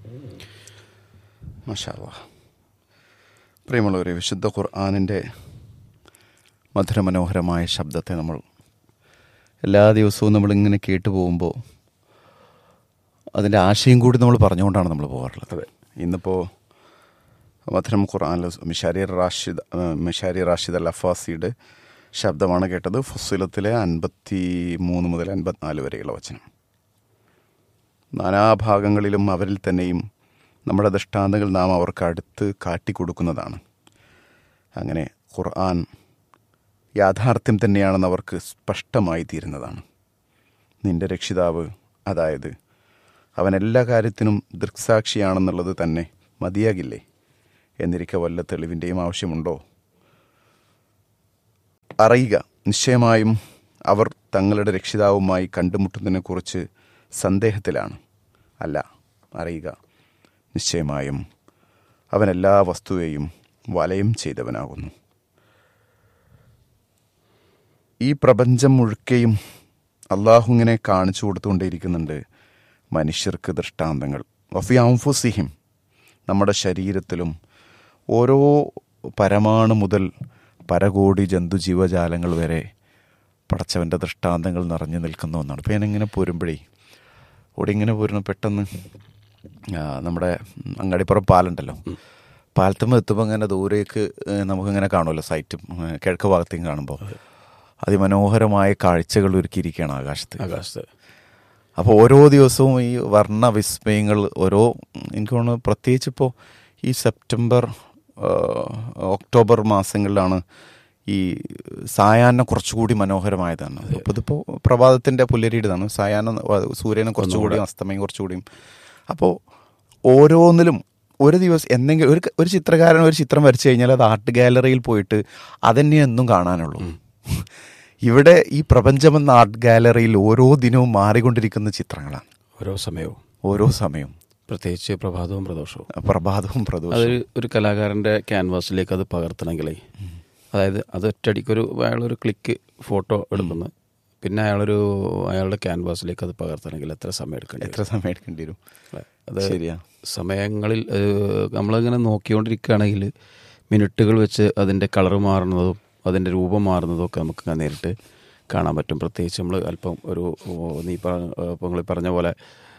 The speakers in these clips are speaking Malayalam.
മഷാല്ല പ്രിയമുള്ളവരെ വിശുദ്ധ ഖുർആാനിൻ്റെ മധുരമനോഹരമായ ശബ്ദത്തെ നമ്മൾ എല്ലാ ദിവസവും നമ്മളിങ്ങനെ കേട്ടു പോകുമ്പോൾ അതിൻ്റെ ആശയം കൂടി നമ്മൾ പറഞ്ഞുകൊണ്ടാണ് നമ്മൾ പോകാറുള്ളത് അതെ. ഇന്നിപ്പോൾ മധുരം ഖുർആാനിൽ മിഷാരി റാഷിദ് ആ, മിഷാരി റാഷിദ് അൽ അഫാസിയുടെ ശബ്ദമാണ് കേട്ടത് ഫുസിലത്തിലെ അൻപത്തി മൂന്ന് മുതൽ അൻപത്തിനാല് വരെയുള്ള വചനം നാനാഭാഗങ്ങളിലും അവരിൽ തന്നെയും നമ്മുടെ ദൃഷ്ടാന്തങ്ങൾ നാം അവർക്ക് അടുത്ത് കാട്ടിക്കൊടുക്കുന്നതാണ് അങ്ങനെ ഖുർആൻ യാഥാർത്ഥ്യം തന്നെയാണെന്ന് അവർക്ക് സ്പഷ്ടമായി തീരുന്നതാണ് നിന്റെ രക്ഷിതാവ് അതായത് അവൻ എല്ലാ കാര്യത്തിനും ദൃക്സാക്ഷിയാണെന്നുള്ളത് തന്നെ മതിയാകില്ലേ എന്നിരിക്കെ വല്ല തെളിവിൻ്റെയും ആവശ്യമുണ്ടോ അറിയുക നിശ്ചയമായും അവർ തങ്ങളുടെ രക്ഷിതാവുമായി കണ്ടുമുട്ടുന്നതിനെക്കുറിച്ച് സന്ദേഹത്തിലാണ് അല്ല അറിയുക നിശ്ചയമായും അവൻ എല്ലാ വസ്തുവേയും വലയം ചെയ്തവനാകുന്നു ഈ പ്രപഞ്ചം മുഴുക്കെയും അള്ളാഹു ഇങ്ങനെ കാണിച്ചു കൊടുത്തുകൊണ്ടേയിരിക്കുന്നുണ്ട് മനുഷ്യർക്ക് ദൃഷ്ടാന്തങ്ങൾ വഫി അംഫുസിഹിം നമ്മുടെ ശരീരത്തിലും ഓരോ പരമാണു മുതൽ പരകോടി ജന്തുജീവജാലങ്ങൾ വരെ പടച്ചവൻ്റെ ദൃഷ്ടാന്തങ്ങൾ നിറഞ്ഞു നിൽക്കുന്ന ഒന്നാണ് അപ്പോൾ ഞാനിങ്ങനെ പോരുമ്പോഴേ ഇവിടെ ഇങ്ങനെ പോരുന്നു പെട്ടെന്ന് ആ, നമ്മുടെ അങ്ങാടിപ്പുറം പാലുണ്ടല്ലോ പാലത്തുമ്പോൾ എത്തുമ്പോൾ ഇങ്ങനെ ദൂരേക്ക് ഏഹ്, നമുക്കിങ്ങനെ കാണുമല്ലോ സൈറ്റ് ഏഹ്, കിഴക്ക് ഭാഗത്തേക്ക് കാണുമ്പോൾ അതിമനോഹരമായ കാഴ്ചകൾ ഒരുക്കിയിരിക്കുകയാണ് ആകാശത്ത് ആകാശത്ത് അപ്പോൾ ഓരോ ദിവസവും ഈ വർണ്ണ വിസ്മയങ്ങൾ ഓരോ എനിക്ക് തോന്നുന്നു പ്രത്യേകിച്ച് ഇപ്പോൾ ഈ സെപ്റ്റംബർ ആ, ഒക്ടോബർ മാസങ്ങളിലാണ് ഈ സായാഹ്നം കുറച്ചുകൂടി മനോഹരമായതാണ് അപ്പോൾ ഇതിപ്പോൾ പ്രഭാതത്തിൻ്റെ പുല്ലരിയുടേതാണ് സായാഹ്നം വ- സൂര്യനെ കുറച്ചുകൂടി അസ്തമയം കുറച്ചുകൂടിയും അപ്പോൾ ഓരോന്നിലും ഒരു ദിവസം എന്തെങ്കിലും ഒരു ഒരു ചിത്രകാരൻ ഒരു ചിത്രം വരച്ചു കഴിഞ്ഞാൽ അത് ആർട്ട് ഗാലറിയിൽ പോയിട്ട് അതന്നെ എന്നും കാണാനുള്ളൂ ഇവിടെ ഈ പ്രപഞ്ചമെന്ന ആർട്ട് ഗാലറിയിൽ ഓരോ ദിനവും മാറിക്കൊണ്ടിരിക്കുന്ന ചിത്രങ്ങളാണ് ഓരോ സമയവും ഓരോ സമയവും പ്രത്യേകിച്ച് പ്രഭാതവും പ്രദോഷവും പ്രഭാതവും പ്രദോഷവും അതൊരു ഒരു കലാകാരൻ്റെ ക്യാൻവാസിലേക്ക് അത് പകർത്തണമെങ്കിലേ അതായത് അത് ഒറ്റയടിക്കൊരു അയാളൊരു ക്ലിക്ക് ഫോട്ടോ എടുക്കുന്നു പിന്നെ അയാളൊരു അയാളുടെ ക്യാൻവാസിലേക്ക് അത് പകർത്തണമെങ്കിൽ എത്ര സമയം എടുക്കേണ്ടി വരും? എത്ര സമയം എടുക്കേണ്ടി വരും അത് ശരിയാ സമയങ്ങളിൽ ഏഹ്, നമ്മളിങ്ങനെ നോക്കിക്കൊണ്ടിരിക്കുകയാണെങ്കിൽ മിനിറ്റുകൾ വെച്ച് അതിൻ്റെ കളർ മാറുന്നതും അതിൻ്റെ രൂപം മാറുന്നതും ഒക്കെ നമുക്ക് ഇങ്ങനെ നേരിട്ട് കാണാൻ പറ്റും പ്രത്യേകിച്ച് നമ്മൾ അല്പം ഒരു ഓ, നീ പറഞ്ഞ ഇപ്പോൾ നിങ്ങൾ പറഞ്ഞ പോലെ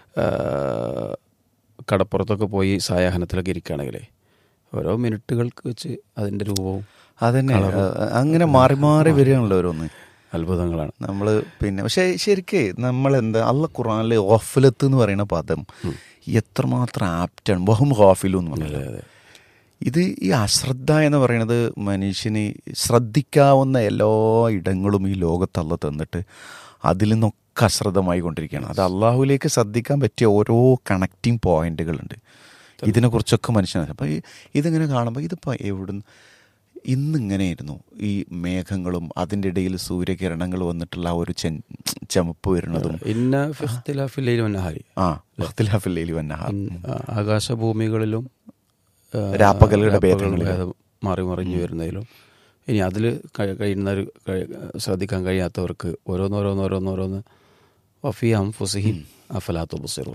ഏഹ്, കടപ്പുറത്തൊക്കെ പോയി സായാഹ്നത്തിലൊക്കെ ഇരിക്കുകയാണെങ്കിലേ ഓരോ മിനിറ്റുകൾക്ക് വെച്ച് അതിൻ്റെ രൂപവും അതന്നെ അങ്ങനെ മാറി മാറി വരികയാണല്ലോ ഓരോന്ന് അത്ഭുതങ്ങളാണ് നമ്മൾ പിന്നെ പക്ഷേ ശരിക്കേ നമ്മൾ എന്താ അള്ള ഖുറാനിലെ ഓഫലത്ത് എന്ന് പറയുന്ന പദം എത്രമാത്രം ആപ്റ്റാണ് ബഹും ഹാഫിലു എന്ന് പറയുന്നത് ഇത് ഈ അശ്രദ്ധ എന്ന് പറയുന്നത് മനുഷ്യന് ശ്രദ്ധിക്കാവുന്ന എല്ലാ ഇടങ്ങളും ഈ ലോകത്ത് അള്ള തന്നിട്ട് അതിൽ നിന്നൊക്കെ അശ്രദ്ധമായി കൊണ്ടിരിക്കുകയാണ് അത് അള്ളാഹുലേക്ക് ശ്രദ്ധിക്കാൻ പറ്റിയ ഓരോ കണക്റ്റിംഗ് പോയിന്റുകളുണ്ട് ഇതിനെക്കുറിച്ചൊക്കെ മനുഷ്യൻ അപ്പം ഈ ഇതിങ്ങനെ കാണുമ്പോൾ ഇതിപ്പോൾ എവിടുന്ന് ഇന്നിങ്ങനെയായിരുന്നു ഈ മേഘങ്ങളും അതിൻ്റെ ഇടയിൽ സൂര്യകിരണങ്ങൾ വന്നിട്ടുള്ള ആ ഒരു ചെൻ ചമപ്പ് വരുന്നതും ഇന്ന ഫിഖ്തിലാഫില്ലയിൽ വന്നഹാരി ആ ഇഖ്തിലാഫിൽ വന്നഹാർ ആകാശഭൂമികളിലും ആ, രാപ്പകലുകളുടെ രാപ്പകലുകളുടെ ഭേദങ്ങളിലും. ഭേദം മാറി മറിഞ്ഞു വരുന്നതിലും ഇനി അതിൽ കഴിയുന്ന ശ്രദ്ധിക്കാൻ കഴിയാത്തവർക്ക് ഓരോന്നോരോന്നോരോന്നോരോന്ന് വഫിയാം ഫുസിഹിം അഫലാത്തു ബുസിറും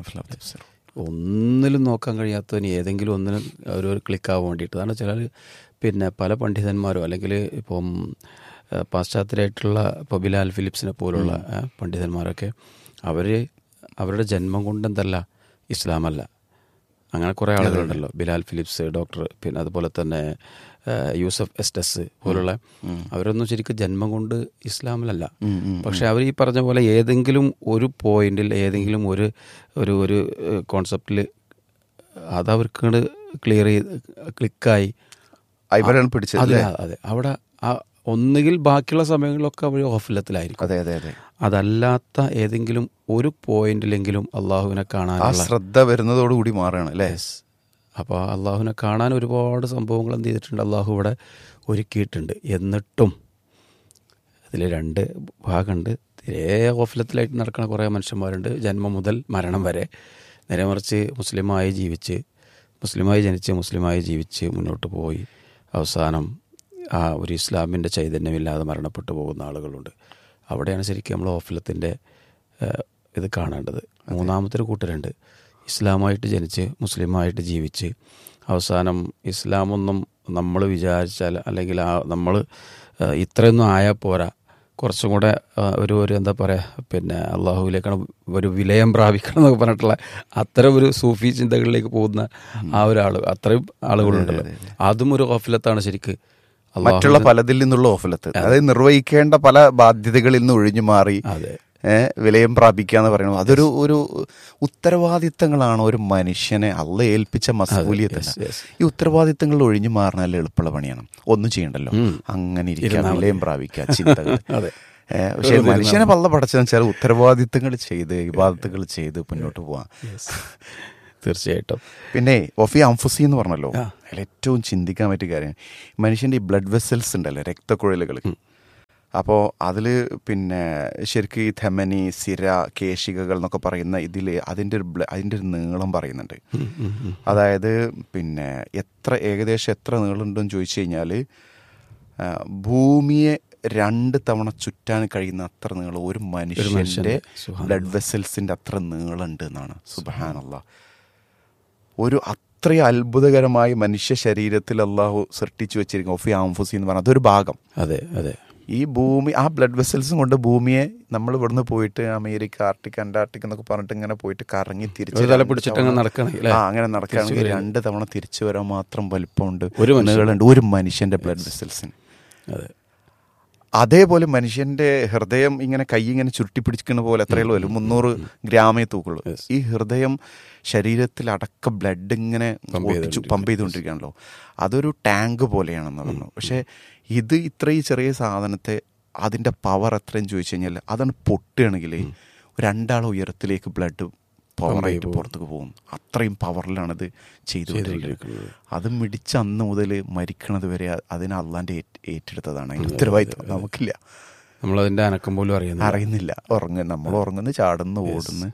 ഒന്നിലും നോക്കാൻ കഴിയാത്തവന് ഏതെങ്കിലും ഒന്നിനും ഒരു ഒരു ക്ലിക്കാവാൻ വേണ്ടിയിട്ട് അതാണ് ചിലർ പിന്നെ പല പണ്ഡിതന്മാരോ അല്ലെങ്കിൽ ഇപ്പം ആ, പാശ്ചാത്യരായിട്ടുള്ള ഇപ്പോൾ ബിലാൽ ഫിലിപ്സിനെ പോലുള്ള ആ, പണ്ഡിതന്മാരൊക്കെ അവർ അവരുടെ ജന്മം കൊണ്ട് എന്തല്ല ഇസ്ലാമല്ല അങ്ങനെ കുറേ ആളുകളുണ്ടല്ലോ ബിലാൽ ഫിലിപ്സ് ഡോക്ടർ പിന്നെ അതുപോലെ തന്നെ ആ, യൂസഫ് എസ്റ്റസ് പോലുള്ള അവരൊന്നും ശരിക്കും ജന്മം കൊണ്ട് ഇസ്ലാമിലല്ല പക്ഷെ അവർ ഈ പറഞ്ഞ പോലെ ഏതെങ്കിലും ഒരു പോയിന്റിൽ ഏതെങ്കിലും ഒരു ഒരു ഒരു കോൺസെപ്റ്റിൽ അതവർക്ക് ക്ലിയർ ചെയ്ത് ക്ലിക്കായി ഇവരാണ് പിടിച്ചത് അതെ അല്ലേ? അതെ അവിടെ ആ ഒന്നുകിൽ ബാക്കിയുള്ള സമയങ്ങളിലൊക്കെ അവർ ഓഫിലത്തിലായിരിക്കും അതെ അതെ അതെ അതല്ലാത്ത ഏതെങ്കിലും ഒരു പോയിന്റിലെങ്കിലും അള്ളാഹുവിനെ ആ കാണാനുള്ള ശ്രദ്ധ വരുന്നതോടുകൂടി മാറുകയാണ് അല്ലേ അപ്പോൾ അള്ളാഹുവിനെ കാണാൻ ഒരുപാട് സംഭവങ്ങൾ എന്ത് ചെയ്തിട്ടുണ്ട് അള്ളാഹു ഇവിടെ ഒരുക്കിയിട്ടുണ്ട് എന്നിട്ടും അതിൽ രണ്ട് ഭാഗമുണ്ട് തീരെ ഓഫലത്തിലായിട്ട് നടക്കുന്ന കുറേ മനുഷ്യന്മാരുണ്ട് ജന്മം മുതൽ മരണം വരെ നേരെ മറിച്ച് മുസ്ലിമായി ജീവിച്ച് മുസ്ലിമായി ജനിച്ച് മുസ്ലിമായി ജീവിച്ച് മുന്നോട്ട് പോയി അവസാനം ആ ഒരു ഇസ്ലാമിൻ്റെ ചൈതന്യമില്ലാതെ മരണപ്പെട്ടു പോകുന്ന ആളുകളുണ്ട് അവിടെയാണ് ശരിക്കും നമ്മൾ ഓഫലത്തിൻ്റെ ഇത് കാണേണ്ടത് മൂന്നാമത്തെ ഒരു കൂട്ടരുണ്ട് ഇസ്ലാമായിട്ട് ജനിച്ച് മുസ്ലിമായിട്ട് ജീവിച്ച് അവസാനം ഇസ്ലാമൊന്നും നമ്മൾ വിചാരിച്ചാൽ അല്ലെങ്കിൽ ആ നമ്മൾ ഇത്രയൊന്നും ആയാൽ പോരാ കുറച്ചും കൂടെ ആ, ഒരു ഒരു എന്താ പറയുക പിന്നെ അള്ളാഹുവിലേക്കാണ് ഒരു വിലയം പ്രാപിക്കണം എന്നൊക്കെ പറഞ്ഞിട്ടുള്ള അത്തരം ഒരു സൂഫി ചിന്തകളിലേക്ക് പോകുന്ന ആ ഒരാൾ അത്രയും ആളുകളുണ്ടല്ലോ അതും ഒരു ഗഫലത്താണ് ശരിക്ക് അള്ളാഹു മറ്റുള്ള പലതിൽ നിന്നുള്ള ഓഫലത്ത് അതായത് നിർവഹിക്കേണ്ട പല ബാധ്യതകളിൽ നിന്ന് ഒഴിഞ്ഞു മാറി അതെ ഏഹ് വിലയം പ്രാപിക്കുക എന്ന് പറയുന്നത് അതൊരു ഒരു ഉത്തരവാദിത്തങ്ങളാണ് ഒരു മനുഷ്യനെ അള്ള ഏൽപ്പിച്ച മസൂലിയത്തല്ല yes, yes. ഈ ഉത്തരവാദിത്തങ്ങൾ ഒഴിഞ്ഞു മാറുന്നാൽ എളുപ്പമുള്ള പണിയാണ് ഒന്നും ചെയ്യണ്ടല്ലോ അങ്ങനെ ഇരിക്കുക വിലയം പ്രാപിക്കുക ചിന്തകൾ അതെ. ഏഹ് പക്ഷെ മനുഷ്യനെ പള്ള പടച്ചതെന്ന് വെച്ചാൽ ഉത്തരവാദിത്തങ്ങൾ ചെയ്ത് വിവാദത്തുകൾ ചെയ്ത് മുന്നോട്ട് പോവാം തീർച്ചയായിട്ടും പിന്നെ ഒഫി അംഫുസി എന്ന് പറഞ്ഞല്ലോ അതിൽ ഏറ്റവും ചിന്തിക്കാൻ പറ്റിയ കാര്യം മനുഷ്യൻ്റെ ഈ ബ്ലഡ് വെസൽസ് ഉണ്ടല്ലോ രക്തക്കുഴലുകൾ അപ്പോൾ അതിൽ പിന്നെ ശരിക്കും ഈ ധമനി സിര കേശികകൾ എന്നൊക്കെ പറയുന്ന ഇതിൽ അതിൻ്റെ ഒരു ബ്ല- അതിൻ്റെ ഒരു നീളം പറയുന്നുണ്ട് അതായത് പിന്നെ എത്ര ഏകദേശം എത്ര നീളമുണ്ടെന്ന് ചോദിച്ചു കഴിഞ്ഞാൽ ഭൂമിയെ രണ്ട് തവണ ചുറ്റാൻ കഴിയുന്ന അത്ര നീളം ഒരു മനുഷ്യൻ്റെ ബ്ലഡ് വെസൽസിൻ്റെ അത്ര നീളമുണ്ട് എന്നാണ് സുബഹാനല്ല ഒരു അത്രയും അത്ഭുതകരമായി മനുഷ്യ ശരീരത്തിൽ അള്ളാഹു സൃഷ്ടിച്ചു വെച്ചിരിക്കും ഒഫി ആംഫുസി എന്ന് പറഞ്ഞാൽ അതൊരു ഭാഗം അതെ അതെ ഈ ഭൂമി ആ ബ്ലഡ് വെസൽസും കൊണ്ട് ഭൂമിയെ നമ്മൾ ഇവിടുന്ന് പോയിട്ട് അമേരിക്ക ആർട്ടിക് അന്റാർട്ടിക് എന്നൊക്കെ പറഞ്ഞിട്ട് ഇങ്ങനെ പോയിട്ട് കറങ്ങി തിരിച്ച് ഒരു തല രണ്ട് പിടിച്ചിട്ട് തവണ- അങ്ങ് നടക്കുകയാണെങ്കിൽ അല്ലേ? ആ അങ്ങനെ നടക്കുകയാണെങ്കിൽ രണ്ട് തവണ തിരിച്ചു വരാൻ മാത്രം വലിപ്പമുണ്ട് ഒരു മനുഷ്യൻ. നീളമുണ്ട് ഒരു മനുഷ്യന്റെ ബ്ലഡ് വെസൽസിന് അതെ അതേപോലെ മനുഷ്യന്റെ ഹൃദയം ഇങ്ങനെ കൈ ഇങ്ങനെ ചുരുട്ടി പിടിക്കുന്ന പോലെ എത്രയുള്ളൂ വരും മുന്നൂറ് ഗ്രാമേ തൂക്കുള്ളൂ ഈ ഹൃദയം ശരീരത്തിൽ അടക്കം ബ്ലഡ് ഇങ്ങനെ ഓടിച്ചു പമ്പ് ചെയ്തുകൊണ്ടിരിക്കുകയാണല്ലോ അതൊരു ടാങ്ക് പോലെയാണെന്ന് പറഞ്ഞു പക്ഷേ ഇത് ഇത്രയും ചെറിയ സാധനത്തെ അതിന്റെ പവർ എത്രയും ചോദിച്ചു കഴിഞ്ഞാൽ അതാണ് പൊട്ടുകയാണെങ്കിൽ രണ്ടാൾ ഉയരത്തിലേക്ക് ബ്ലഡ് പവറായിട്ട് പുറത്തേക്ക് പോകും അത്രയും പവറിലാണിത് ചെയ്തുകൊണ്ടിരിക്കുന്നത് അത് മിടിച്ച അന്ന് മുതൽ മരിക്കണത് വരെ അതിന് അള്ളാന്റെ ഏറ്റ് ഏറ്റെടുത്തതാണ് അതിന് ഉത്തരവാദിത്വം നമുക്കില്ല നമ്മളതിൻ്റെ അനക്കം പോലും അറിയുന്നത് അറിയുന്നില്ല ഉറങ്ങ നമ്മൾ ഉറങ്ങുന്നു ചാടുന്നു ഓടുന്നു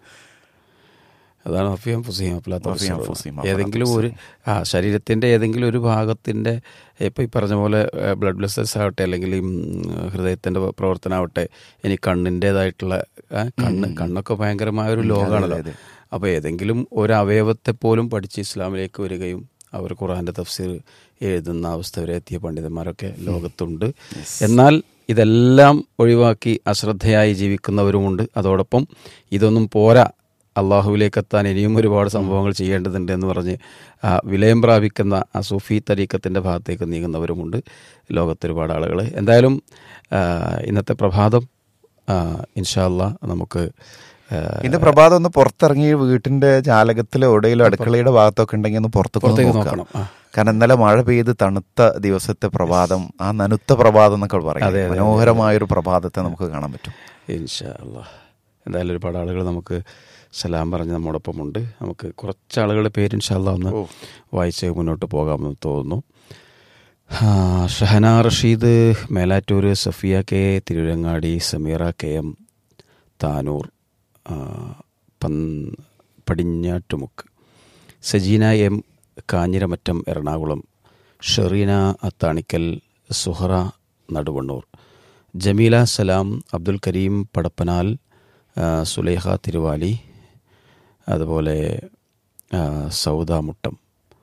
അതാണ് അഫിയം ഫുസീം അഫ്ലാത്ത അഫിയം ബസ്സറ. ഫുസീം ഏതെങ്കിലും ഒരു ആ ശരീരത്തിൻ്റെ ഏതെങ്കിലും ഒരു ഭാഗത്തിൻ്റെ ഇപ്പം ഈ പറഞ്ഞ പോലെ ബ്ലഡ് വെസൽസ് ആവട്ടെ അല്ലെങ്കിൽ ഈ, ഉം, ഹൃദയത്തിൻ്റെ പ്രവർത്തനമാവട്ടെ ഇനി കണ്ണിൻ്റേതായിട്ടുള്ള ആ, കണ്ണ് കണ്ണൊക്കെ ഭയങ്കരമായ ഒരു ലോകമാണല്ലോ അപ്പോൾ ഏതെങ്കിലും ഒരു അവയവത്തെ പോലും പഠിച്ച് ഇസ്ലാമിലേക്ക് വരികയും അവർ ഖുറാൻ്റെ തഫ്സീർ എഴുതുന്ന അവസ്ഥ വരെ എത്തിയ പണ്ഡിതന്മാരൊക്കെ ലോകത്തുണ്ട് എന്നാൽ ഇതെല്ലാം ഒഴിവാക്കി അശ്രദ്ധയായി ജീവിക്കുന്നവരുമുണ്ട് അതോടൊപ്പം ഇതൊന്നും പോരാ അള്ളാഹുവിലേക്ക് എത്താൻ ഇനിയും ഒരുപാട് സംഭവങ്ങൾ ചെയ്യേണ്ടതുണ്ട് എന്ന് പറഞ്ഞ് ആ, വിലയം പ്രാപിക്കുന്ന ആ സൂഫി തരീക്കത്തിൻ്റെ ഭാഗത്തേക്ക് നീങ്ങുന്നവരുമുണ്ട് ലോകത്ത് ഒരുപാട് ആളുകൾ എന്തായാലും ആ, ഇന്നത്തെ പ്രഭാതം ഇൻഷാല്ല നമുക്ക് ആ, ഇന്ന് പ്രഭാതം ഒന്ന് പുറത്തിറങ്ങി വീട്ടിന്റെ ജാലകത്തിലോ എവിടെയെങ്കിലും അടുക്കളയുടെ ഭാഗത്തൊക്കെ ഉണ്ടെങ്കിൽ ഒന്ന് പുറത്തേക്ക് ഒന്ന് പുറത്തേക്ക് നോക്കണം നോക്കണം. ആ. കാരണം ഇന്നലെ മഴ പെയ്ത് തണുത്ത ദിവസത്തെ പ്രഭാതം ആ നനുത്ത പ്രഭാതം എന്നൊക്കെ പറയും മനോഹരമായ ഒരു പ്രഭാതത്തെ നമുക്ക് കാണാൻ പറ്റും ഇൻഷാ അല്ലാ എന്തായാലും ഒരുപാട് ആളുകൾ നമുക്ക് സലാം പറഞ്ഞ് നമ്മോടൊപ്പം ഉണ്ട് നമുക്ക് കുറച്ച് ആളുകളുടെ പേര് ഇൻഷാല്ല ഒന്ന് വായിച്ച് മുന്നോട്ട് പോകാമെന്ന് തോന്നുന്നു ആ, Shahana Rasheed Melattur Safiya K Tirurangadi Sameera K M Tanur ആ, പൻ പടിഞ്ഞാറ്റുമുക്ക് സജീന എം കാഞ്ഞിരമറ്റം എറണാകുളം ഷെറീന അത്താണിക്കൽ സുഹറ നടുവണ്ണൂർ ജമീല സലാം അബ്ദുൽ കരീം പടപ്പനാൽ ആ, സുലേഖ തിരുവാലി അതുപോലെ ആ, Sauda Muttam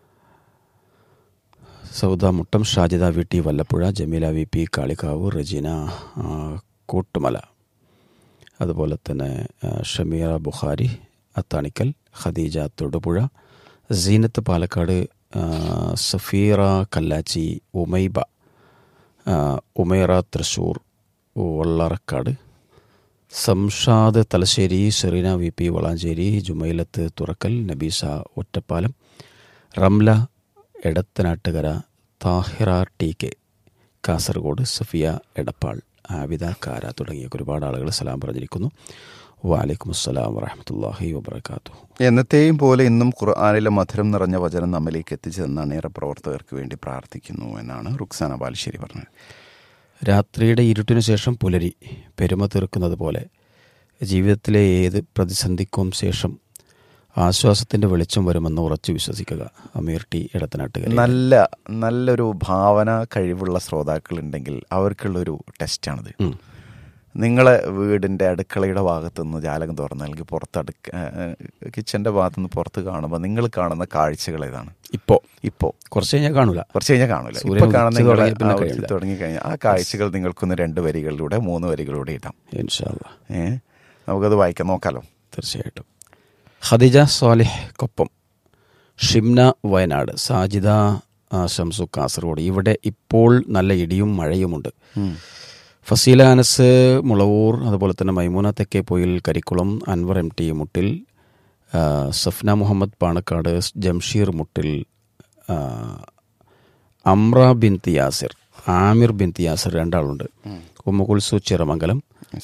Sauda Muttam Shajida V T Vallappuzha Jameela V P Kalikavu Rajeena ആ, കൂട്ടുമല അതുപോലെ തന്നെ ആ, ഷമീറ ബുഖാരി അത്താണിക്കൽ ഖദീജ തൊടുപുഴ സീനത്ത് പാലക്കാട് ആ, സഫീറ കല്ലാച്ചി ഉമൈബ ആ, Umaira Thrissur Vallarakkad Shamshad Thalassery Shereena V P Valanchery Jumailath Thurakkal Nabeesa Ottapalam Ramla Edathanattukara Thahira T K Kasaragod Safiya Edappal Abida Kara തുടങ്ങിയ ഒരുപാട് ആളുകൾ സലാം പറഞ്ഞിരിക്കുന്നു വാലൈക്കും അസ്സലാം വറഹമത്തല്ലാഹി വബർക്കാത്തു എന്നത്തെയും പോലെ ഇന്നും ഖുർആാനിലെ മധുരം നിറഞ്ഞ വചനം നമ്മിലേക്ക് എത്തിച്ചതെന്ന് അണിയറ പ്രവർത്തകർക്ക് വേണ്ടി പ്രാർത്ഥിക്കുന്നു എന്നാണ് റുക്സാന ബാലുശ്ശേരി പറഞ്ഞത് രാത്രിയുടെ ഇരുട്ടിനു ശേഷം പുലരി പെരുമ തീർക്കുന്നത് പോലെ ജീവിതത്തിലെ ഏത് പ്രതിസന്ധിക്കും ശേഷം ആശ്വാസത്തിന്റെ വെളിച്ചം വരുമെന്ന് ഉറച്ചു വിശ്വസിക്കുക അമീർ ടി ഇടത്തനാട്ടുകര നല്ല നല്ലൊരു ഭാവന കഴിവുള്ള ശ്രോതാക്കൾ ഉണ്ടെങ്കിൽ അവർക്കുള്ളൊരു ടെസ്റ്റാണിത് ഉം. നിങ്ങളെ വീടിൻ്റെ അടുക്കളയുടെ ഭാഗത്തു നിന്ന് ജാലകം തുറന്ന് അല്ലെങ്കിൽ പുറത്ത് അടുക്ക കിച്ചൻ്റെ ഭാഗത്തു നിന്ന് പുറത്ത് കാണുമ്പോൾ നിങ്ങൾ കാണുന്ന കാഴ്ചകൾ ഏതാണ് ഇപ്പോൾ ഇപ്പോൾ കുറച്ച് കഴിഞ്ഞാൽ കാണൂല കുറച്ച് കഴിഞ്ഞാൽ കാണില്ല സൂര്യൻ ഇപ്പോൾ ഉദിച്ച് കാണുന്ന നിങ്ങളെ തുടങ്ങിയാൽ പിന്നെ ആ, കഴിയില്ല. തുടങ്ങി കഴിഞ്ഞാൽ ആ കാഴ്ചകൾ നിങ്ങൾക്കൊന്ന് രണ്ട് വരികളിലൂടെ മൂന്ന് വരികളിലൂടെ ഇടാം ഇൻഷാല്ല ഏ നമുക്കത് വായിക്കാം നോക്കാലോ തീർച്ചയായിട്ടും ഖദിജ സ്വാലിഹ് കൊപ്പം ഷിംന വയനാട് സാജിദ ആ, ഷംസു കാസർഗോഡ് ഇവിടെ ഇപ്പോൾ നല്ല ഇടിയും മഴയുമുണ്ട് ഫസീല അനസ് മുളവൂർ അതുപോലെ തന്നെ മൈമൂന തെക്കേപ്പൊയിൽ കരിക്കുളം അൻവർ എം ടി മുട്ടിൽ ആ, സഫ്ന മുഹമ്മദ് പാണക്കാട് ജംഷീർ മുട്ടിൽ ആ, അമ്ര ബിൻ തിയാസിർ ആമിർ ബിൻ തിയാസിർ രണ്ടാളുണ്ട് Ummakulsu Chiramangalam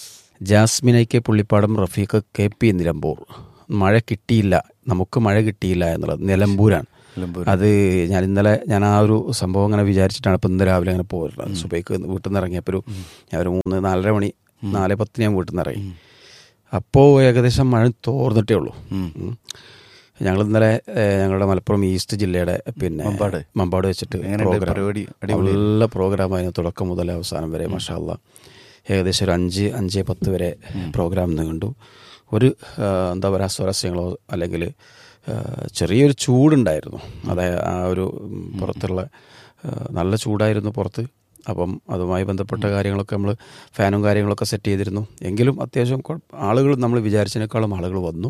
Jasmin I K Pullippadam Rafeeq K P Nilambur മഴ കിട്ടിയില്ല നമുക്ക് മഴ കിട്ടിയില്ല എന്നുള്ളത് നിലമ്പൂരാണ് നിലമ്പൂർ. അത് ഞാൻ ഇന്നലെ ഞാൻ ആ ഒരു സംഭവം അങ്ങനെ വിചാരിച്ചിട്ടാണ് ഇപ്പം ഇന്ന് രാവിലെ അങ്ങനെ പോയിരുന്നത് സുബൈക്ക് വീട്ടിൽ നിന്ന് ഇറങ്ങിയപ്പോൾ ഒരു ഞാൻ ഒരു മൂന്ന് നാലര മണി നാല് പത്തിന് ഞാൻ വീട്ടിൽ നിന്ന് ഇറങ്ങി അപ്പോൾ ഏകദേശം മഴ തോർന്നിട്ടേ ഉള്ളൂ ഉം. ഞങ്ങൾ ഇന്നലെ ഏഹ്, ഞങ്ങളുടെ മലപ്പുറം ഈസ്റ്റ് ജില്ലയുടെ പിന്നെ മമ്പാട്. മമ്പാട് വെച്ചിട്ട് എങ്ങനെയുണ്ട് പ്രോഗ്രാം പരിപാടി? അടിപൊളിയായിരുന്നു. നല്ല പ്രോഗ്രാമായിരുന്നു തുടക്കം മുതൽ അവസാനം വരെ മഷാല്ല ഏകദേശം ഒരു അഞ്ച് അഞ്ച് പത്ത് വരെ പ്രോഗ്രാം ഇന്ന് കണ്ടു ഒരു ആ, എന്താ പറയുക സ്വരസ്യങ്ങളോ അല്ലെങ്കിൽ ആ, ചെറിയൊരു ചൂടുണ്ടായിരുന്നു അതായത് ആ ഒരു ഉം, പുറത്തുള്ള ആ, നല്ല ചൂടായിരുന്നു പുറത്ത് അപ്പം അതുമായി ബന്ധപ്പെട്ട കാര്യങ്ങളൊക്കെ നമ്മൾ ഫാനും കാര്യങ്ങളൊക്കെ സെറ്റ് ചെയ്തിരുന്നു എങ്കിലും അത്യാവശ്യം കുഴപ്പ- ആളുകൾ നമ്മൾ വിചാരിച്ചതിനേക്കാളും ആളുകൾ വന്നു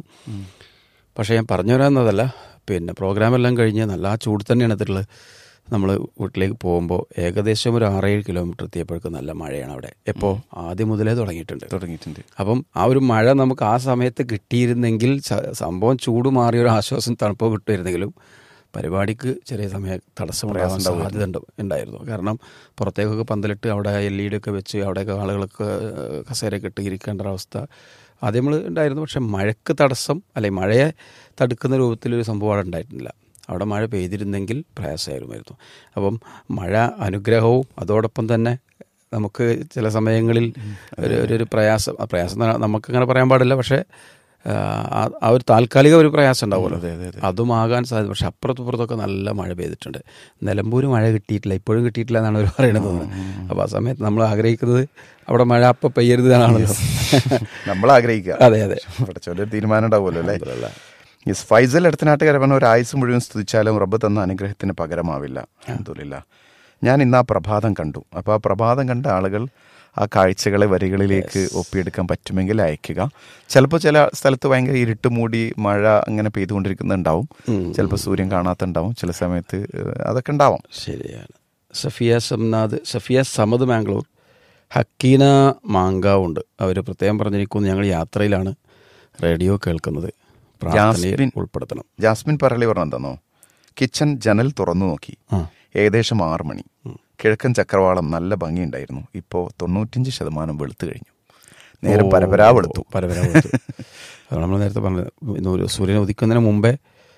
പക്ഷേ ഞാൻ പറഞ്ഞു വരാവുന്നതല്ല പിന്നെ പ്രോഗ്രാം എല്ലാം കഴിഞ്ഞ് നല്ല ആ ചൂട് തന്നെയാണ് എത്തിയിട്ടുള്ളത് നമ്മൾ വീട്ടിലേക്ക് പോകുമ്പോൾ ഏകദേശം ഒരു ആറേഴ് കിലോമീറ്റർ എത്തിയപ്പോഴേക്കും നല്ല മഴയാണ് അവിടെ എപ്പോൾ ആദ്യം മുതലേ തുടങ്ങിയിട്ടുണ്ട് തുടങ്ങിയിട്ടുണ്ട് അപ്പം ആ ഒരു മഴ നമുക്ക് ആ സമയത്ത് കിട്ടിയിരുന്നെങ്കിൽ സ- സംഭവം ചൂട് മാറിയ ഒരു ആശ്വാസം തണുപ്പോ കിട്ടുമായിരുന്നെങ്കിലും പരിപാടിക്ക് ചെറിയ സമയം തടസ്സമുണ്ടാകാൻ സാധ്യത ഉണ്ട് ഉണ്ടായിരുന്നു കാരണം പുറത്തേക്കൊക്കെ പന്തലിട്ട് അവിടെ എൽ ഇ ഡി ഒക്കെ വെച്ച് അവിടെയൊക്കെ ആളുകളൊക്കെ ഏഹ്, കസേരയൊക്കെ ഇട്ട് ഇരിക്കേണ്ട ഒരു അവസ്ഥ ആദ്യം നമ്മൾ ഉണ്ടായിരുന്നു പക്ഷെ മഴക്ക് തടസ്സം അല്ലെങ്കിൽ മഴയെ തടുക്കുന്ന രൂപത്തിലൊരു സംഭവം അവിടെ ഉണ്ടായിരുന്നില്ല അവിടെ മഴ പെയ്തിരുന്നെങ്കിൽ പ്രയാസമായിരുമായിരുന്നു അപ്പം മഴ അനുഗ്രഹവും അതോടൊപ്പം തന്നെ നമുക്ക് ചില സമയങ്ങളിൽ ഒരു ഒരു- ഒരു പ്രയാസം ആ പ്രയാസം എന്ന് പറഞ്ഞാൽ നമുക്കങ്ങനെ പറയാൻ പാടില്ല പക്ഷേ ആ, ആ- ആ ഒരു താൽക്കാലിക ഒരു പ്രയാസം ഉണ്ടാവുമല്ലോ അതെ, അതെ, അതെ. അതുമാകാൻ സാധ്യത പക്ഷെ അപ്പുറത്തും ഇപ്പുറത്തൊക്കെ നല്ല മഴ പെയ്തിട്ടുണ്ട് നിലമ്പൂർ മഴ കിട്ടിയിട്ടില്ല ഇപ്പോഴും കിട്ടിയിട്ടില്ല എന്നാണ് അവർ പറയുന്നത് അപ്പോൾ ആ സമയത്ത് നമ്മൾ ആഗ്രഹിക്കുന്നത് അവിടെ മഴ അപ്പം പെയ്യരുത് എന്നാണല്ലോ നമ്മൾ ആഗ്രഹിക്കുക അതെ അതെ പഠിച്ചൊരു തീരുമാനം ഉണ്ടാവുമല്ലോ അല്ലേ യെസ് ഫൈസൽ എടുത്തനാട്ടുകാരെ പറഞ്ഞ ഒരു ആയുസ് മുഴുവൻ സ്തുതിച്ചാലും റബ്ബ് തന്ന അനുഗ്രഹത്തിന് പകരമാവില്ല അൽഹംദുലില്ലാ ഞാൻ ഇന്ന് ആ പ്രഭാതം കണ്ടു അപ്പോൾ ആ പ്രഭാതം കണ്ട ആളുകൾ ആ കാഴ്ചകളെ വരികളിലേക്ക് ഒപ്പിയെടുക്കാൻ പറ്റുമെങ്കിൽ അയക്കുക ചിലപ്പോൾ ചില സ്ഥലത്ത് ഭയങ്കര ഇരുട്ട് മൂടി മഴ അങ്ങനെ പെയ്തുകൊണ്ടിരിക്കുന്നുണ്ടാവും ചിലപ്പോൾ സൂര്യൻ കാണാത്തുണ്ടാവും ചില സമയത്ത് ഏഹ്, അതൊക്കെ ഉണ്ടാവും ശരിയാണ് സഫിയ സംനാഥ് സഫിയ സമദ് മാംഗ്ലൂർ ഹക്കീന മാങ്കാവുണ്ട് അവർ പ്രത്യേകം പറഞ്ഞിരിക്കുന്നു ഞങ്ങൾ യാത്രയിലാണ് റേഡിയോ കേൾക്കുന്നത് പ്രാർത്ഥനയിൽ ജാസ്മിൻ. ഉൾപ്പെടുത്തണം ജാസ്മിൻ പറളി പറഞ്ഞെന്താന്നോ കിച്ചൺ ജനൽ തുറന്നു നോക്കി ആ ഏകദേശം ആറ് മണി കിഴക്കൻ ചക്രവാളം നല്ല ഭംഗിയുണ്ടായിരുന്നു ഇപ്പോൾ തൊണ്ണൂറ്റഞ്ച് ശതമാനം വെളുത്തു കഴിഞ്ഞു നേരെ ഓ, പരപരാ വെളുത്തു പരപരാ വെളുത്തു അത് നമ്മൾ നേരത്തെ പറഞ്ഞത് ഇന്ന് ഒരു സൂര്യൻ ഉദിക്കുന്നതിന് മുമ്പേ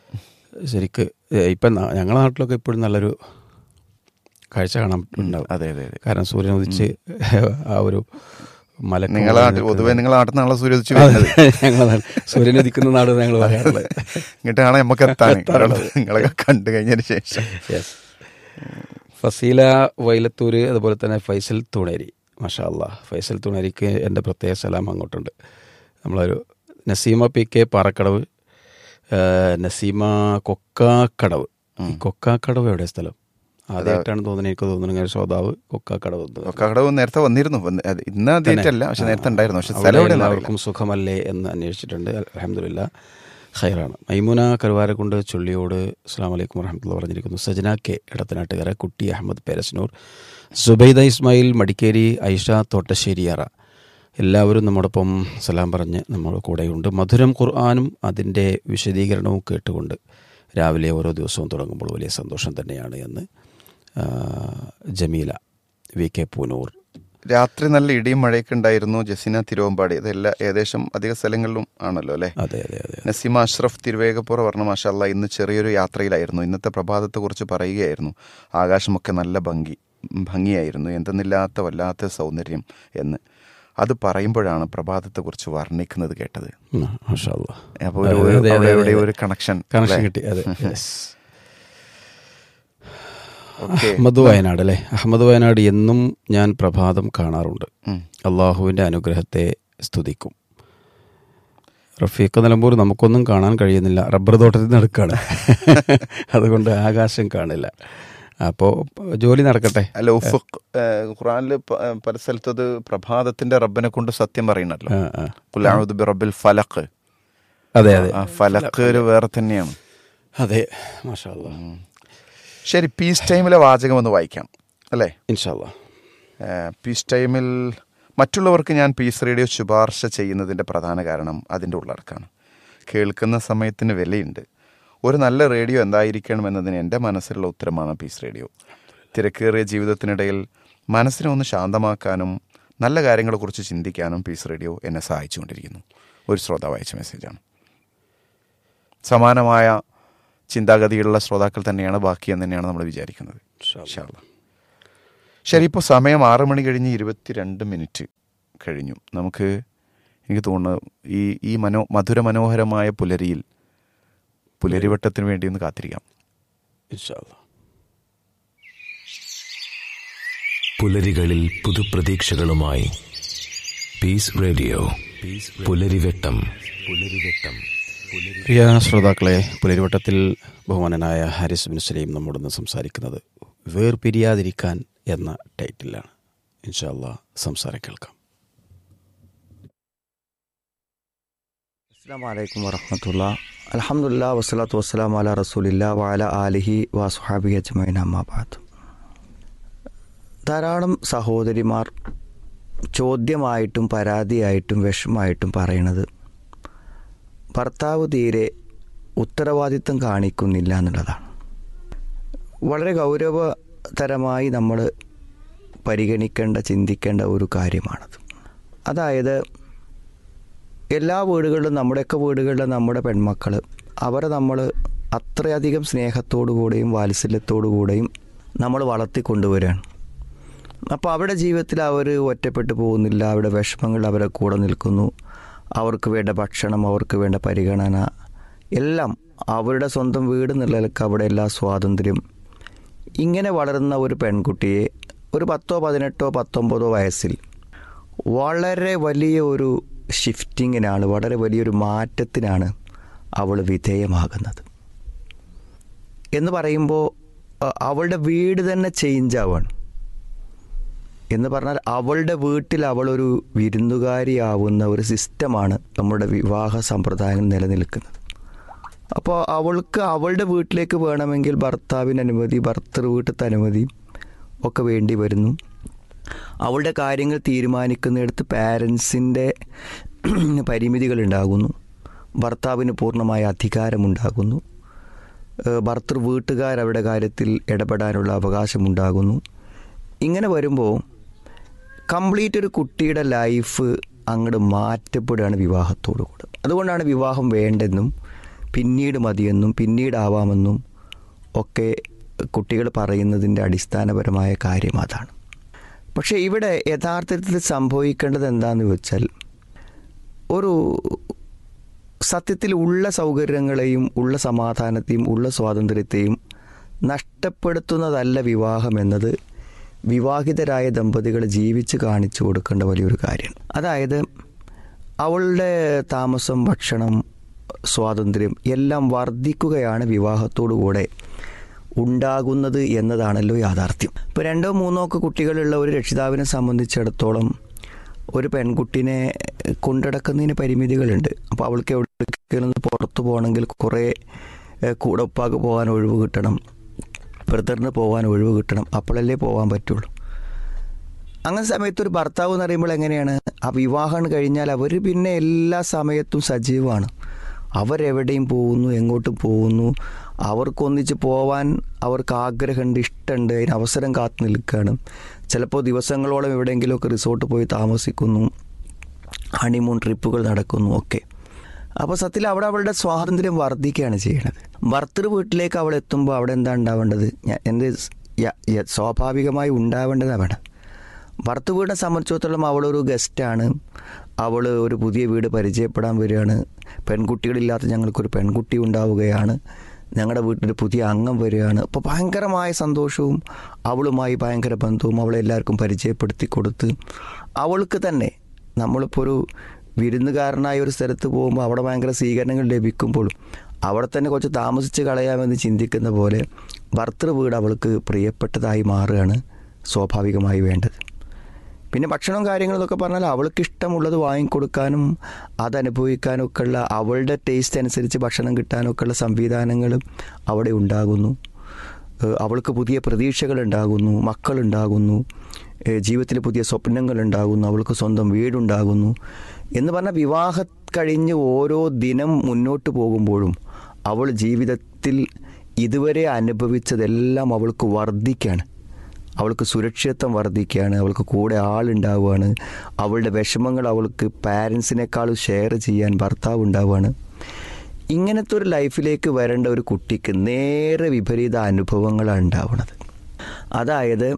ശരിക്ക് ഏ, ഇപ്പം ന- ഞങ്ങളുടെ നാട്ടിലൊക്കെ ഇപ്പോഴും നല്ലൊരു കാഴ്ച കാണാൻ ഉണ്ടാവും അതെ അതെ അതെ കാരണം സൂര്യൻ ഉദിച്ച് ആ ഒരു മല നിങ്ങളെ നാട്ടിൽ പൊതുവെ നിങ്ങളെ നാട്ടിൽ നിന്നുള്ള സൂര്യോദിച്ച് വരുന്നത് ഞങ്ങളെ സൂര്യൻ ഉദിക്കുന്ന നാട് ഞങ്ങൾ പറയാറുള്ളത് ഇങ്ങോട്ടാണ് നമുക്ക് എത്താൻ നിങ്ങളൊക്കെ കണ്ടു കഴിഞ്ഞതിന് ശേഷം യെസ് ഫസീല വൈലത്തൂര് അതുപോലെ തന്നെ ഫൈസൽ തൂണേരി മാഷാ അല്ലാ ഫൈസൽ തൂണേരിക്ക് എൻ്റെ പ്രത്യേക സലാം അങ്ങോട്ടുണ്ട് നമ്മളൊരു നസീമ പി കെ പാറക്കടവ് ആ, നസീമ കൊക്കാക്കടവ് ഈ കൊക്കാക്കടവ് എവിടെ സ്ഥലം ആദ്യമായിട്ടാണ് തോന്നുന്നത് എനിക്ക് തോന്നുന്നു ഇങ്ങനെ ശ്രോതാവ് കൊക്കാക്കടവ് എന്ന്. കടവ് നേരത്തെ വന്നിരുന്നു വന്ന് അത് ഇന്ന് ആദ്യമായിട്ടല്ല പക്ഷെ നേരത്തെ ഉണ്ടായിരുന്നു പക്ഷെ അവിടെ സ്ഥലം എവിടെ എല്ലാവർക്കും സുഖമല്ലേ എന്ന് അന്വേഷിച്ചിട്ടുണ്ട് അലഹമില്ല ഖൈറാണ് മൈമുന കരുവാരക്കുണ്ട് ചുള്ളിയോട് അസ്സാം വലൈക്കും വറഹമത്തുള്ള പറഞ്ഞിരിക്കുന്നു സജന കെ ഇടത്തനാട്ടുകര കുട്ടി അഹമ്മദ് പേരസ്നൂർ സുബൈദ ഇസ്മായിൽ മടിക്കേരി ഐഷ തോട്ടശ്ശേരിയാറ എല്ലാവരും നമ്മോടൊപ്പം സലാം പറഞ്ഞ് നമ്മുടെ കൂടെയുണ്ട് മധുരം ഖുർആാനും അതിൻ്റെ വിശദീകരണവും കേട്ടുകൊണ്ട് രാവിലെ ഓരോ ദിവസവും തുടങ്ങുമ്പോൾ വലിയ സന്തോഷം തന്നെയാണ് എന്ന് ആ, ജമീല വി കെ പൂനൂർ രാത്രി നല്ല ഇടിയും മഴയൊക്കെ ഉണ്ടായിരുന്നു ജസീന തിരുവമ്പാടി ഇതെല്ലാം ഏകദേശം അധിക സ്ഥലങ്ങളിലും ആണല്ലോ അല്ലേ അതെ അതെ അതെ നസീമ അഷ്റഫ് തിരുവേഗപ്പുറ പറഞ്ഞ മാഷല്ല ഇന്ന് ചെറിയൊരു യാത്രയിലായിരുന്നു ഇന്നത്തെ പ്രഭാതത്തെക്കുറിച്ച് പറയുകയായിരുന്നു ആകാശമൊക്കെ നല്ല ഭംഗി ഭംഗിയായിരുന്നു എന്തെന്നില്ലാത്ത വല്ലാത്ത സൗന്ദര്യം എന്ന് അത് പറയുമ്പോഴാണ് പ്രഭാതത്തെക്കുറിച്ച് വർണ്ണിക്കുന്നത് കേട്ടത് ഉം, മാഷാ അല്ലാ. അപ്പോൾ ഒരു അതെ, അതെ, അവിടെ അതെ, എവിടെയോ അതെ. ഒരു കണക്ഷൻ കണക്ഷൻ കിട്ടി അതെ യെസ് ഓക്കെ അഹമ്മദ് വയനാട് അല്ലേ അഹമ്മദ് വയനാട് എന്നും ഞാൻ പ്രഭാതം കാണാറുണ്ട് അള്ളാഹുവിൻ്റെ അനുഗ്രഹത്തെ സ്തുതിക്കും റഫീഖ് നിലമ്പൂർ നമുക്കൊന്നും കാണാൻ കഴിയുന്നില്ല റബ്ബർ തോട്ടത്തിൽ നടക്കുകയാണ് അതുകൊണ്ട് ആകാശം കാണില്ല അപ്പോൾ ജോലി നടക്കട്ടെ അല്ല ഉഫുഖ് ഖുറാനിൽ പല സ്ഥലത്തും അത് പ്രഭാതത്തിന്റെ റബ്ബിനെ കൊണ്ട് സത്യം പറയുന്നല്ലോ ആ, ആ. ഖുലാഉദ് ബി റബ്ബിൽ ഫലഖ് അതെ അതെ ആ ഫലഖ് ഒരു വേറെ തന്നെയാണ് അതെ മാഷാ അല്ലാ ശരി പീസ് ടൈമിലെ വാചകം ഒന്ന് വായിക്കാം അല്ലേ ഇൻഷാല്ലാ ഏഹ് പീസ് ടൈമിൽ മറ്റുള്ളവർക്ക് ഞാൻ പീസ് റേഡിയോ ശുപാർശ ചെയ്യുന്നതിൻ്റെ പ്രധാന കാരണം അതിൻ്റെ ഉള്ളടക്കാണ് കേൾക്കുന്ന സമയത്തിന് വിലയുണ്ട് ഒരു നല്ല റേഡിയോ എന്തായിരിക്കണമെന്നതിന് എൻ്റെ മനസ്സിലുള്ള ഉത്തരമാണ് പീസ് റേഡിയോ തിരക്കേറിയ ജീവിതത്തിനിടയിൽ മനസ്സിനെ ഒന്ന് ശാന്തമാക്കാനും നല്ല കാര്യങ്ങളെക്കുറിച്ച് ചിന്തിക്കാനും പീസ് റേഡിയോ എന്നെ സഹായിച്ചുകൊണ്ടിരിക്കുന്നു ഒരു ശ്രോതാവ് അയച്ച മെസ്സേജാണ് സമാനമായ ചിന്താഗതിയുള്ള ശ്രോതാക്കൾ തന്നെയാണ് ബാക്കിയെന്ന് തന്നെയാണ് നമ്മൾ വിചാരിക്കുന്നത് ഇൻഷാ അല്ലാ. ശരി ഇപ്പോൾ സമയം ആറ് മണി കഴിഞ്ഞ് ഇരുപത്തിരണ്ട് മിനിറ്റ് കഴിഞ്ഞു നമുക്ക് എനിക്ക് തോന്നുന്നു ഈ ഈ മനോ മധുര മനോഹരമായ പുലരിയിൽ പുലരിവട്ടത്തിന് വേണ്ടി ഒന്ന് കാത്തിരിക്കാം ഇൻഷാല്ലാ പുലരികളിൽ പുതുപ്രതീക്ഷകളുമായി പീസ് റേഡിയോ പുലരിവെട്ടം പുലരിവെട്ടം പ്രിയ ശ്രോതാക്കളെ പുലരിവട്ടത്തിൽ ബഹുമാനനായ ഹാരിസ് ബിൻ സലീം നമ്മോടൊന്ന് സംസാരിക്കുന്നത് വേർപിരിയാതിരിക്കാൻ എന്ന ടൈറ്റിലാണ് ഇൻഷാല്ലാ സംസാരം കേൾക്കാം അസ്സാം വലൈക്കും വറഹമത്തുള്ള അലഹമുല്ല വസ്സലാത്തു വസ്സലാം അല റസൂലില്ല വാല ആലിഹി വാസുഹാബി അജ്മൈൻ അമ്മാബാദ് ധാരാളം സഹോദരിമാർ ചോദ്യമായിട്ടും പരാതിയായിട്ടും വിഷമായിട്ടും പറയണത് ഭർത്താവ് തീരെ ഉത്തരവാദിത്വം കാണിക്കുന്നില്ല എന്നുള്ളതാണ് വളരെ ഗൗരവതരമായി നമ്മൾ പരിഗണിക്കേണ്ട ചിന്തിക്കേണ്ട ഒരു കാര്യമാണത് അതായത് എല്ലാ വീടുകളിലും നമ്മുടെയൊക്കെ വീടുകളിലും നമ്മുടെ പെൺമക്കൾ അവരെ നമ്മൾ അത്രയധികം സ്നേഹത്തോടു കൂടെയും വാത്സല്യത്തോടു കൂടെയും നമ്മൾ വളർത്തിക്കൊണ്ടുവരികയാണ് അപ്പോൾ അവരുടെ ജീവിതത്തിൽ അവർ ഒറ്റപ്പെട്ടു പോകുന്നില്ല അവരുടെ വിഷമങ്ങൾ അവരെ കൂടെ നിൽക്കുന്നു അവർക്ക് വേണ്ട ഭക്ഷണം അവർക്ക് വേണ്ട പരിഗണന എല്ലാം അവരുടെ സ്വന്തം വീട് നിലനിൽക്ക് അവിടെ എല്ലാ സ്വാതന്ത്ര്യം ഇങ്ങനെ വളരുന്ന ഒരു പെൺകുട്ടിയെ ഒരു പത്തോ പതിനെട്ടോ പത്തൊമ്പതോ വയസ്സിൽ വളരെ വലിയ ഒരു ഷിഫ്റ്റിങ്ങിനാണ് വളരെ വലിയൊരു മാറ്റത്തിനാണ് അവൾ വിധേയമാകുന്നത് എന്ന് പറയുമ്പോൾ അ- അവളുടെ വീട് തന്നെ ചേഞ്ച് ആവാണ് എന്ന് പറഞ്ഞാൽ അവളുടെ വീട്ടിൽ അവളൊരു വിരുന്നുകാരിയാവുന്ന ഒരു സിസ്റ്റമാണ് നമ്മുടെ വിവാഹ സമ്പ്രദായം നിലനിൽക്കുന്നത് അപ്പോൾ അവൾക്ക് അവളുടെ വീട്ടിലേക്ക് വേണമെങ്കിൽ ഭർത്താവിന് അനുമതി ഭർത്തൃ വീട്ടിലത്തെ അനുമതി ഒക്കെ വേണ്ടി വരുന്നു അവളുടെ കാര്യങ്ങൾ തീരുമാനിക്കുന്നിടത്ത് പാരൻസിൻ്റെ പരിമിതികൾ ഉണ്ടാകുന്നു ഭർത്താവിന് പൂർണ്ണമായ അധികാരമുണ്ടാകുന്നു ഏഹ് ഭർത്തൃ വീട്ടുകാരവരുടെ കാര്യത്തിൽ ഇടപെടാനുള്ള അവകാശമുണ്ടാകുന്നു ഇങ്ങനെ വരുമ്പോൾ കംപ്ലീറ്റ് ഒരു കുട്ടിയുടെ ലൈഫ് അങ്ങോട്ട് മാറ്റപ്പെടുകയാണ് വിവാഹത്തോടു കൂടെ അതുകൊണ്ടാണ് വിവാഹം വേണ്ടെന്നും പിന്നീട് മതിയെന്നും പിന്നീടാവാമെന്നും ഒക്കെ കുട്ടികൾ പറയുന്നതിൻ്റെ അടിസ്ഥാനപരമായ കാര്യം അതാണ് പക്ഷേ ഇവിടെ യഥാർത്ഥത്തിൽ സംഭവിക്കേണ്ടത് എന്താണെന്ന് വെച്ചാൽ ഒരു സത്യത്തിൽ ഉള്ള സൗകര്യങ്ങളെയും ഉള്ള സമാധാനത്തെയും ഉള്ള സ്വാതന്ത്ര്യത്തെയും നഷ്ടപ്പെടുത്തുന്നതല്ല വിവാഹം എന്നത് വിവാഹിതരായ ദമ്പതികൾ ജീവിച്ച് കാണിച്ചു കൊടുക്കേണ്ട വലിയൊരു കാര്യമാണ് അതായത് അവളുടെ താമസം ഭക്ഷണം സ്വാതന്ത്ര്യം എല്ലാം വർദ്ധിക്കുകയാണ് വിവാഹത്തോടുകൂടെ ഉണ്ടാകുന്നത് എന്നതാണല്ലോ യാഥാർത്ഥ്യം ഇപ്പോൾ രണ്ടോ മൂന്നോ ഒക്കെ കുട്ടികളുള്ള ഒരു രക്ഷിതാവിനെ സംബന്ധിച്ചിടത്തോളം ഒരു പെൺകുട്ടിനെ കൊണ്ടിടക്കുന്നതിന് പരിമിതികളുണ്ട് അപ്പോൾ അവൾക്ക് എവിടെയെങ്കിലും പുറത്തു പോകണമെങ്കിൽ കുറേ ഏഹ്, കൂടെ ഉപ്പാക്ക് പോകാൻ ഒഴിവ് കിട്ടണം ബ്രദറിന് പോകാൻ ഒഴിവ് കിട്ടണം അപ്പോഴല്ലേ പോകാൻ പറ്റുള്ളൂ അങ്ങനെ സമയത്ത് ഒരു ഭർത്താവ് എന്ന് പറയുമ്പോൾ എങ്ങനെയാണ് ആ വിവാഹം കഴിഞ്ഞാൽ അവർ പിന്നെ എല്ലാ സമയത്തും സജീവമാണ് അവരെവിടെയും പോകുന്നു എങ്ങോട്ട് പോകുന്നു അവർക്കൊന്നിച്ച് പോവാൻ അവർക്ക് ആഗ്രഹമുണ്ട് ഇഷ്ടമുണ്ട് അതിന് അവസരം കാത്തു നിൽക്കുകയാണ് ചിലപ്പോൾ ദിവസങ്ങളോളം എവിടെയെങ്കിലുമൊക്കെ റിസോർട്ട് പോയി താമസിക്കുന്നു ഹണിമൂൺ ട്രിപ്പുകൾ നടക്കുന്നു ഒക്കെ അപ്പോൾ സത്യത്തിൽ അവിടെ അവളുടെ സ്വാതന്ത്ര്യം വർദ്ധിക്കുകയാണ് ചെയ്യുന്നത് ഭർത്തൃ വീട്ടിലേക്ക് അവൾ എത്തുമ്പോൾ അവിടെ എന്താ ഉണ്ടാവേണ്ടത് ഞാൻ എൻ്റെ യ- യ- സ്വാഭാവികമായി ഉണ്ടാവേണ്ടതാണ് അവിടെ ഭർത്തൃ വീടിനെ സംബന്ധിച്ചിടത്തോളം അവളൊരു ഗസ്റ്റാണ് അവൾ ഒരു പുതിയ വീട് പരിചയപ്പെടാൻ വരികയാണ് പെൺകുട്ടികളില്ലാത്ത ഞങ്ങൾക്കൊരു പെൺകുട്ടി ഉണ്ടാവുകയാണ് ഞങ്ങളുടെ വീട്ടിൽ പുതിയ അംഗം വരികയാണ് അപ്പോൾ ഭയങ്കരമായ സന്തോഷവും അവളുമായി ഭയങ്കര ബന്ധവും അവളെ എല്ലാവർക്കും പരിചയപ്പെടുത്തി കൊടുത്ത് അവൾക്ക് തന്നെ നമ്മളിപ്പോൾ ഒരു വിരുന്നുകാരനായ ഒരു സ്ഥലത്ത് പോകുമ്പോൾ അവിടെ ഭയങ്കര സ്വീകരണങ്ങൾ ലഭിക്കുമ്പോഴും അവിടെ തന്നെ കുറച്ച് താമസിച്ച് കളയാമെന്ന് ചിന്തിക്കുന്ന പോലെ ഭർത്തൃ വീട് അവൾക്ക് പ്രിയപ്പെട്ടതായി മാറുകയാണ് സ്വാഭാവികമായി വേണ്ടത് പിന്നെ ഭക്ഷണവും കാര്യങ്ങളെന്നൊക്കെ പറഞ്ഞാൽ അവൾക്ക് ഇഷ്ടമുള്ളത് വാങ്ങിക്കൊടുക്കാനും അതനുഭവിക്കാനും ഒക്കെ ഉള്ള അവളുടെ ടേസ്റ്റ് അനുസരിച്ച് ഭക്ഷണം കിട്ടാനൊക്കെ ഉള്ള സംവിധാനങ്ങളും അവിടെ ഉണ്ടാകുന്നു ഏഹ് അവൾക്ക് പുതിയ പ്രതീക്ഷകൾ ഉണ്ടാകുന്നു മക്കളുണ്ടാകുന്നു ഏഹ് ജീവിതത്തിൽ പുതിയ സ്വപ്നങ്ങൾ ഉണ്ടാകുന്നു അവൾക്ക് സ്വന്തം വീടുണ്ടാകുന്നു എന്ന് പറഞ്ഞാൽ വിവാഹം കഴിഞ്ഞ് ഓരോ ദിനം മുന്നോട്ട് പോകുമ്പോഴും അവൾ ജീവിതത്തിൽ ഇതുവരെ അനുഭവിച്ചതെല്ലാം അവൾക്ക് വർദ്ധിക്കുകയാണ് അവൾക്ക് സുരക്ഷിതത്വം വർദ്ധിക്കുകയാണ് അവൾക്ക് കൂടെ ആളുണ്ടാവുകയാണ് അവളുടെ വിഷമങ്ങൾ അവൾക്ക് പാരൻസിനേക്കാളും ഷെയർ ചെയ്യാൻ ഭർത്താവ് ഉണ്ടാവുകയാണ് ഇങ്ങനത്തെ ഒരു ലൈഫിലേക്ക് വരേണ്ട ഒരു കുട്ടിക്ക് നേരെ വിപരീത അനുഭവങ്ങളാണ് ഉണ്ടാവുന്നത് അതായത്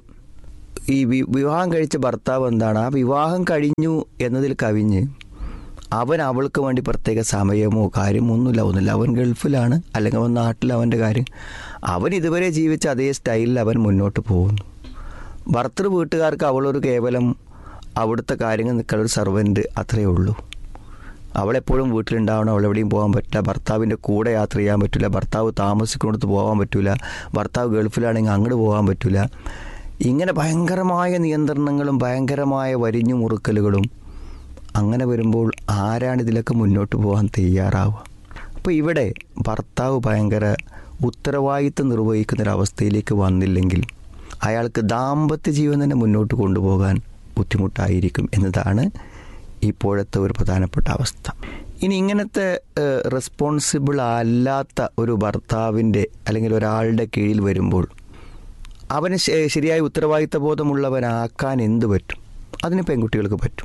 ഈ വി- വിവാഹം കഴിച്ച ഭർത്താവ് എന്താണ് ആ വിവാഹം കഴിഞ്ഞു എന്നതിൽ കവിഞ്ഞ് അവൻ അവൾക്ക് വേണ്ടി പ്രത്യേക സമയമോ കാര്യമോ ഒന്നുമില്ല ഒന്നുമില്ല അവൻ ഗൾഫിലാണ് അല്ലെങ്കിൽ അവൻ നാട്ടിൽ അവൻ്റെ കാര്യം അവൻ ഇതുവരെ ജീവിച്ച അതേ സ്റ്റൈലിൽ അവൻ മുന്നോട്ട് പോകുന്നു ഭർത്തൃ വീട്ടുകാർക്ക് അവളൊരു കേവലം അവിടുത്തെ കാര്യങ്ങൾ നിൽക്കുന്ന ഒരു സർവൻറ്റ് അത്രയേ ഉള്ളൂ അവളെപ്പോഴും വീട്ടിലുണ്ടാവണം അവളെവിടെയും പോകാൻ പറ്റില്ല ഭർത്താവിൻ്റെ കൂടെ യാത്ര ചെയ്യാൻ പറ്റില്ല ഭർത്താവ് താമസിക്കുന്നിടത്ത് പോകാൻ പറ്റില്ല ഭർത്താവ് ഗൾഫിലാണെങ്കിൽ അങ്ങോട്ട് പോകാൻ പറ്റില്ല ഇങ്ങനെ ഭയങ്കരമായ നിയന്ത്രണങ്ങളും ഭയങ്കരമായ വരിഞ്ഞു മുറുക്കലുകളും അങ്ങനെ വരുമ്പോൾ ആരാണ് ഇതിലൊക്കെ മുന്നോട്ട് പോകാൻ തയ്യാറാവുക അപ്പോൾ ഇവിടെ ഭർത്താവ് ഭയങ്കര ഉത്തരവാദിത്വം നിർവഹിക്കുന്ന ഒരു അവസ്ഥയിലേക്ക് വന്നില്ലെങ്കിൽ അയാൾക്ക് ദാമ്പത്യ ജീവൻ തന്നെ മുന്നോട്ട് കൊണ്ടുപോകാൻ ബുദ്ധിമുട്ടായിരിക്കും എന്നതാണ് ഇപ്പോഴത്തെ ഒരു പ്രധാനപ്പെട്ട അവസ്ഥ ഇനി ഇങ്ങനത്തെ റെസ്പോൺസിബിൾ അല്ലാത്ത ഒരു ഭർത്താവിൻ്റെ അല്ലെങ്കിൽ ഒരാളുടെ കീഴിൽ വരുമ്പോൾ അവന് ശ- ശരിയായ ഉത്തരവാദിത്ത ബോധമുള്ളവനാക്കാൻ എന്ത് പറ്റും അതിന് പെൺകുട്ടികൾക്ക് പറ്റും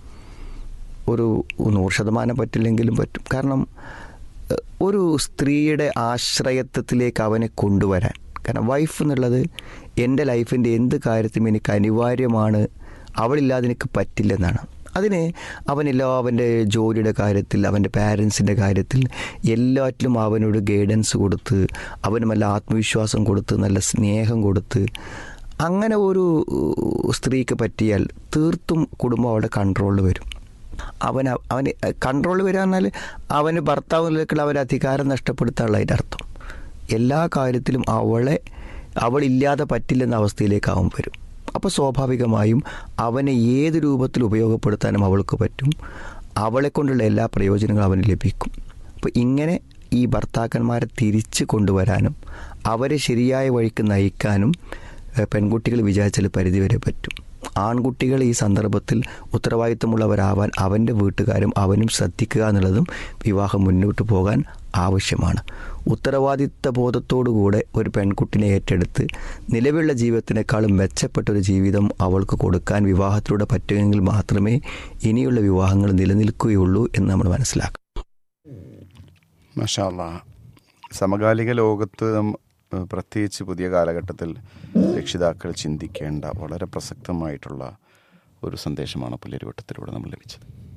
ഒരു നൂറ് ശതമാനം പറ്റില്ലെങ്കിലും പറ്റും കാരണം എഹ്, ഒരു സ്ത്രീയുടെ ആശ്രയത്വത്തിലേക്ക് അവനെ കൊണ്ടുവരാൻ കാരണം വൈഫ് എന്നുള്ളത് എൻ്റെ ലൈഫിൻ്റെ എന്ത് കാര്യത്തിലും എനിക്ക് അനിവാര്യമാണ് അവളില്ലാതെ എനിക്ക് പറ്റില്ലെന്നാണ് അതിന് അവനെല്ലാ അവൻ്റെ ജോലിയുടെ കാര്യത്തിൽ അവൻ്റെ പാരൻസിൻ്റെ കാര്യത്തിൽ എല്ലാറ്റിലും അവനൊരു ഗൈഡൻസ് കൊടുത്ത് അവന് നല്ല ആത്മവിശ്വാസം കൊടുത്ത് നല്ല സ്നേഹം കൊടുത്ത് അങ്ങനെ ഒരു ഉ, സ്ത്രീക്ക് പറ്റിയാൽ തീർത്തും കുടുംബം അവിടെ കൺട്രോളിൽ വരും അവൻ അവന് കൺട്രോൾ വരിക എന്നാൽ അവന് ഭർത്താവിലേക്കുള്ള അവൻ്റെ അധികാരം നഷ്ടപ്പെടുത്താനുള്ള അതിൻ്റെ അർത്ഥം എല്ലാ കാര്യത്തിലും അവളെ അവളില്ലാതെ പറ്റില്ലെന്ന അവസ്ഥയിലേക്ക് അവൻ വരും അപ്പോൾ സ്വാഭാവികമായും അവനെ ഏത് രൂപത്തിൽ ഉപയോഗപ്പെടുത്താനും അവൾക്ക് പറ്റും അവളെ കൊണ്ടുള്ള എല്ലാ പ്രയോജനങ്ങളും അവന് ലഭിക്കും അപ്പോൾ ഇങ്ങനെ ഈ ഭർത്താക്കന്മാരെ തിരിച്ച് കൊണ്ടുവരാനും അവരെ ശരിയായ വഴിക്ക് നയിക്കാനും ഏഹ്, പെൺകുട്ടികൾ വിചാരിച്ചാൽ പരിധിവരെ പറ്റും ആൺകുട്ടികൾ ഈ സന്ദർഭത്തിൽ ഉത്തരവാദിത്തമുള്ളവരാവാൻ അവൻ്റെ വീട്ടുകാരും അവനും ശ്രദ്ധിക്കുക എന്നുള്ളതും വിവാഹം മുന്നോട്ട് പോകാൻ ആവശ്യമാണ് ഉത്തരവാദിത്ത ബോധത്തോടുകൂടെ ഒരു പെൺകുട്ടിനെ ഏറ്റെടുത്ത് നിലവിലുള്ള ജീവിതത്തിനേക്കാളും മെച്ചപ്പെട്ടൊരു ജീവിതം അവൾക്ക് കൊടുക്കാൻ വിവാഹത്തിലൂടെ പറ്റുമെങ്കിൽ മാത്രമേ ഇനിയുള്ള വിവാഹങ്ങൾ നിലനിൽക്കുകയുള്ളൂ എന്ന് നമ്മൾ മനസ്സിലാക്കണം മഷാല്ല സമകാലിക ലോകത്ത് നം- ഏഹ് പ്രത്യേകിച്ച് പുതിയ കാലഘട്ടത്തിൽ രക്ഷിതാക്കൾ ചിന്തിക്കേണ്ട വളരെ പ്രസക്തമായിട്ടുള്ള ഒരു സന്ദേശമാണ് പുല്ലരിവട്ടത്തിലൂടെ നമ്മൾ ലഭിച്ചത്